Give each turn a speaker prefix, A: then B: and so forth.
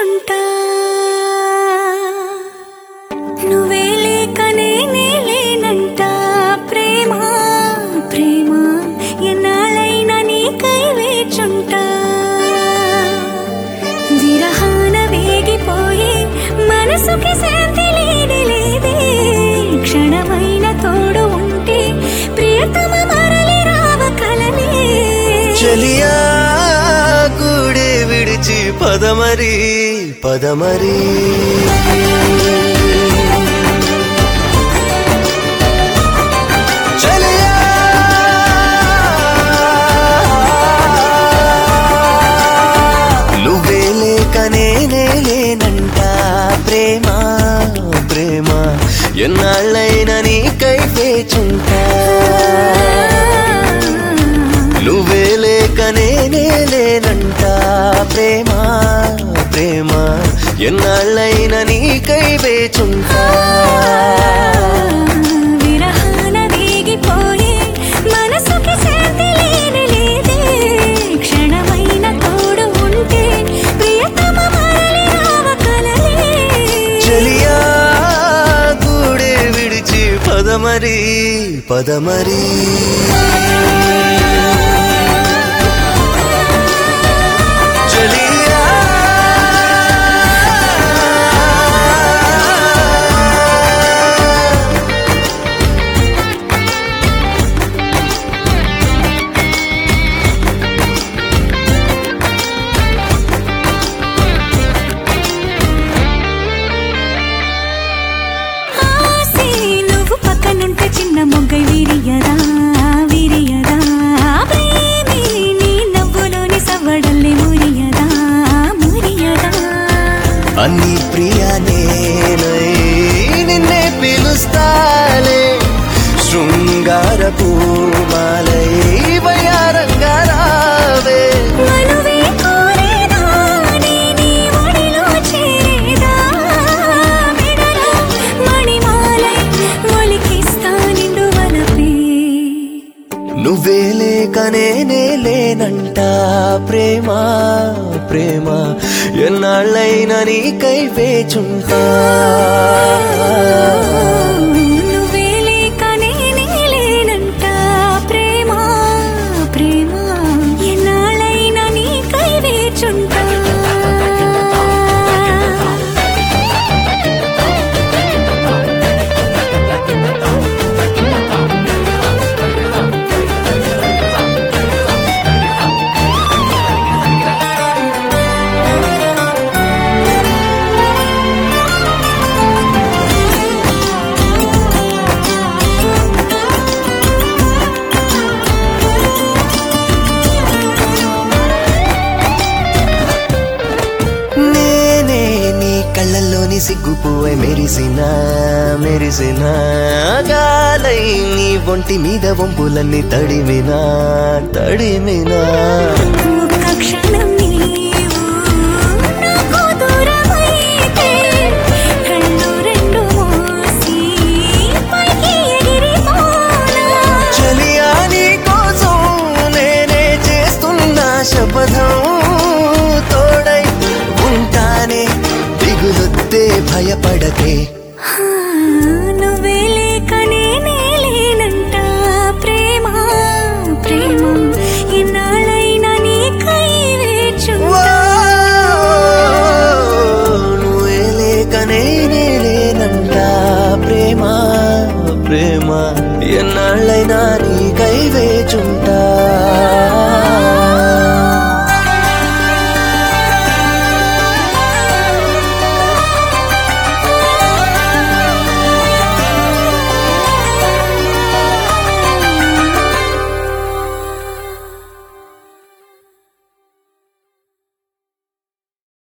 A: వేచుంటా నువ్వే లేక నేనే లేనంట ప్రేమ ప్రేమ ఎన్నాళ్ళైనా నీకై వేచుంటా విరహాన వేగిపోయి మనసుకి శాంతి లేని లేదే క్షణమైన తోడు ఉంటే ప్రియతమ మరలి రావ కలనే
B: చలియా గూడే విడిచి పదమరి పదమరి చలియా నువ్వే లేక నేనే లేనంట ప్రేమ ప్రేమ ఎన్నాళ్ళైనా నీకై వేచుంటా నువ్వే లేక నేనే లేనంట ప్రేమ ప్రేమ ఎన్నాళ్ళైనా నీకై వేచుంటా
A: విరహాన వేగిపోయి మనసుకి శాంతి లేని లేదే క్షణమైన తోడు ఉంటే ప్రియతమ మరలి రావ కలలే
B: చలియా గూడే విడిచి పదమరి పదమరి చలియా
A: ఆసే నువ్వు పక్కనుంటే చిన్న మొగ్గై విరియదా విరియదా ప్రేమే నీ నవ్వులోని సవ్వడల్లే మురియదా మురియదా
B: అన్ని ప్రియానేనై నిన్నే పిలుస్తాలే శృంగార పూమాలై వయారంగా రావే
A: మనువే కోరేదా నీ నీ ఒడిలో చేరేదా మెడలో మణిమాలై ఒలికిస్తా నిండు వలపే
B: నువ్వే లేక నేనే లేనంట ప్రేమ ప్రేమ ఎన్నాళ్ళైనా నీకై వేచుంటా
A: నువ్వే లేక నేనే లేనంట ప్రేమ ప్రేమ ఎన్నాళ్ళైనా నీకై వేచుంటా
B: నేనే నీ కళ్ళల్లోని సిగ్గుపోయి మెరిసిన మెరిసిన గాలై నీ ఒంటి మీద వంపులన్నీ తడిమినా తడిమినా
A: ఒక్క క్షణం